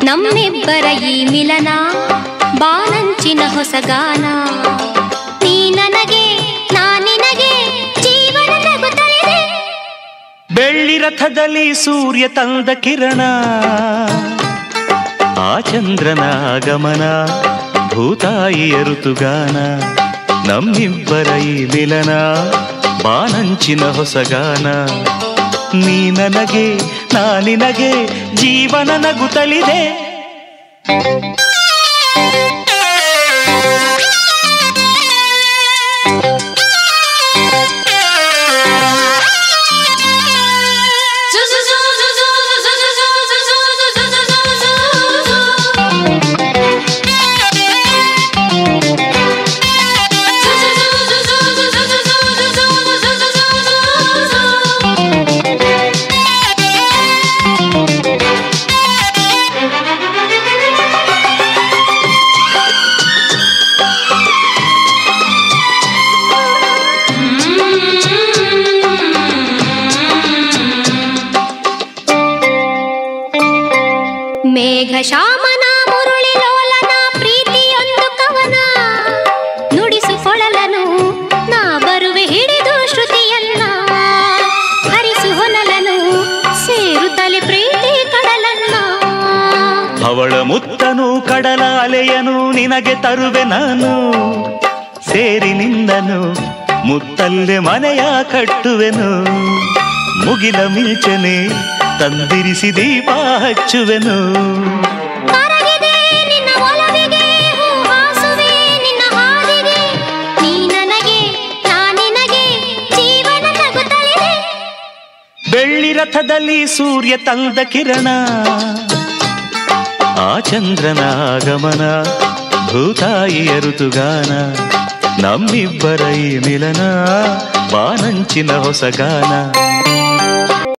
ನಮ್ಮಿಬ್ಬರ ಈ ಮಿಲನ ಬಾನಂಚಿನ ಹೊಸಗಾನ ನೀ ನನಗೆ ನಾ ನಿನಗೆ ಜೀವನ ನಗುತ್ತಲಿದೆ ಬೆಳ್ಳಿ ರಥದಲ್ಲಿ ಸೂರ್ಯ ತಂದ ಕಿರಣ ಆ ಚಂದ್ರನ ಆಗಮನ ಭೂತಾಯಿಯ ಋತುಗಾನ ನಮ್ಮಿಬ್ಬರ ಈ ಮಿಲನ ಬಾನಂಚಿನ ಹೊಸಗಾನ ನೀ ನನಗೆ ನಾ ನಿನಗೆ ಜೀವನ ನಗುತ್ತಲಿದೆ ಮೇಘ ಶಾಮನ ಮುರುಳಿ ಲೋಲನ ಪ್ರೀತಿಯೊಂದು ಕವನ ನುಡಿಸುಕೊಳಲನು ನಾ ಬರುವೆ ಹಿಡಿದು ಶ್ರುತಿಯನ್ನ ಹರಿಸು ಹೊನಲನು ಸೇರುತ್ತಲೆ ಪ್ರೀತಿ ಕಡಲನ್ನ ಅವಳ ಮುತ್ತನು ಕಡಲ ಅಲೆಯನು ನಿನಗೆ ತರುವೆ ನಾನು ಸೇರಿ ನಿಂದನು ಮುತ್ತಲ್ಲೆ ಮನೆಯ ಕಟ್ಟುವೆನು ಮುಗಿಲ ಮಿಂಚನೆ ತಂದಿರಿಸಿ ದೀಪ ಹಚ್ಚುವೆನು ಕರಗಿದೆ ನಿನ್ನ ಒಲವಿಗೆ ಹೂ ಹಾಸುವೆ ನಿನ್ನ ಹಾದಿಗೆ ನೀ ನನಗೆ ನಾ ನಿನಗೆ ಜೀವನ ನಗುತ್ತಲಿದೆ ಬೆಳ್ಳಿ ರಥದಲ್ಲಿ ಸೂರ್ಯ ತಂದ ಕಿರಣ ಆ ಚಂದ್ರನ ಆಗಮನ ಭೂತಾಯಿಯ ಋತುಗಾನ ನಮ್ಮಿಬ್ಬರ ಈ ಮಿಲನ ಬಾನಂಚಿನ ಹೊಸಗಾನ